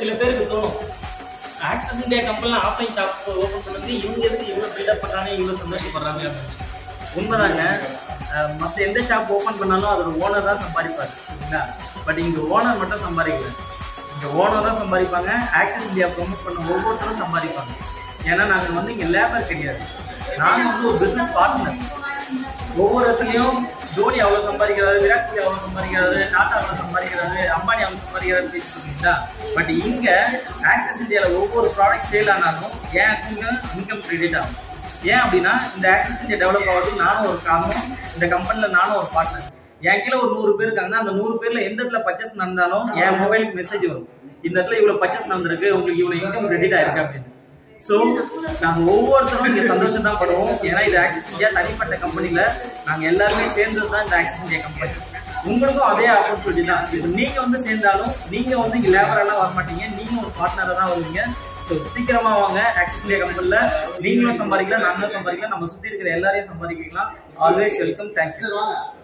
சில பேருக்கு தோணும் ஆக்சஸ் இந்தியா கம்பெனில ஆஃப்லைன் ஷாப் ஓப்பன் பண்ணது இவங்க எதுக்கு இவ்வளோ பில்டப் பண்றாங்க இவ்வளோ சந்தோஷப்படுறாங்க அப்படின்னு உண்மைதாங்க மற்ற எந்த ஷாப் ஓப்பன் பண்ணாலும் அதோட ஓனர் தான் சம்பாதிப்பாரு சரிங்களா பட் இங்க ஓனர் மட்டும் சம்பாதிக்கல இங்க ஓனர் தான் சம்பாதிப்பாங்க ஆக்சஸ் இந்தியா ப்ரொமோட் பண்ண ஒவ்வொருத்தரும் சம்பாதிப்பாங்க ஏன்னா நாங்கள் வந்து இங்க லேபர் கிடையாது நாங்கள் வந்து ஒரு பிசினஸ் பார்ட்னர் ஒவ்வொரு இடத்துலையும் தோனி அவ்வளோ சம்பாதிக்கிறாரு விராட் கோலி அவ்வளோ சம்பாதிக்கிறாரு டாடா அவ்வளோ சம்பாதிக்கிறாரு அம்பானி அவ்வளோ சம்பாதிக்கிறாரு பேசிட்டு இருக்கீங்களா பட் இங்க ஆக்சஸ் இந்தியாவில் ஒவ்வொரு ப்ராடக்ட் சேல் ஆனாலும் என் அக்கௌண்ட் இன்கம் கிரெடிட் ஆகும் ஏன் அப்படின்னா இந்த ஆக்சஸ் இந்தியா டெவலப் ஆகிறதுக்கு நானும் ஒரு காரணம் இந்த கம்பெனியில் நானும் ஒரு பார்ட்னர் என் கீழே ஒரு நூறு பேர் இருக்காங்கன்னா அந்த நூறு பேர்ல எந்த இடத்துல பர்ச்சேஸ் நடந்தாலும் என் மொபைலுக்கு மெசேஜ் வரும் இந்த இடத்துல இவ்வளவு பர்ச்சேஸ் நடந்திருக்கு உங்களுக்கு இவ்வளவு இன்கம் கிரெடிட் ஆயிருக்கு அப்படின்னு ஸோ நாங்க ஒவ்வொருத்தரும் இங்க சந்தோஷம் தான் படுவோம் ஏன்னா இது ஆக்சிஸ் இந்தியா தனிப்பட்ட கம்பெனில நாங்க எல்லாருமே சேர்ந்தது தான் இந்த ஆக்சிஸ் இந்தியா கம்பெனி உங்களுக்கும் அதே ஆப்பர்ச்சுனிட்டி தான் இப்போ நீங்க வந்து சேர்ந்தாலும் நீங்க வந்து இங்க லேபர் எல்லாம் வர மாட்டீங்க நீங்க ஒரு பார்ட்னரா தான் வருவீங்க ஸோ சீக்கிரமா வாங்க ஆக்சிஸ் இந்தியா கம்பெனில நீங்களும் சம்பாதிக்கலாம் நாங்களும் சம்பாதிக்கலாம் நம்ம சுத்தி இருக்கிற எல்லாரையும் சம்பாதிக்கலாம் ஆல்வேஸ் வெல்கம் தேங்க்ஸ் சரி வாங்க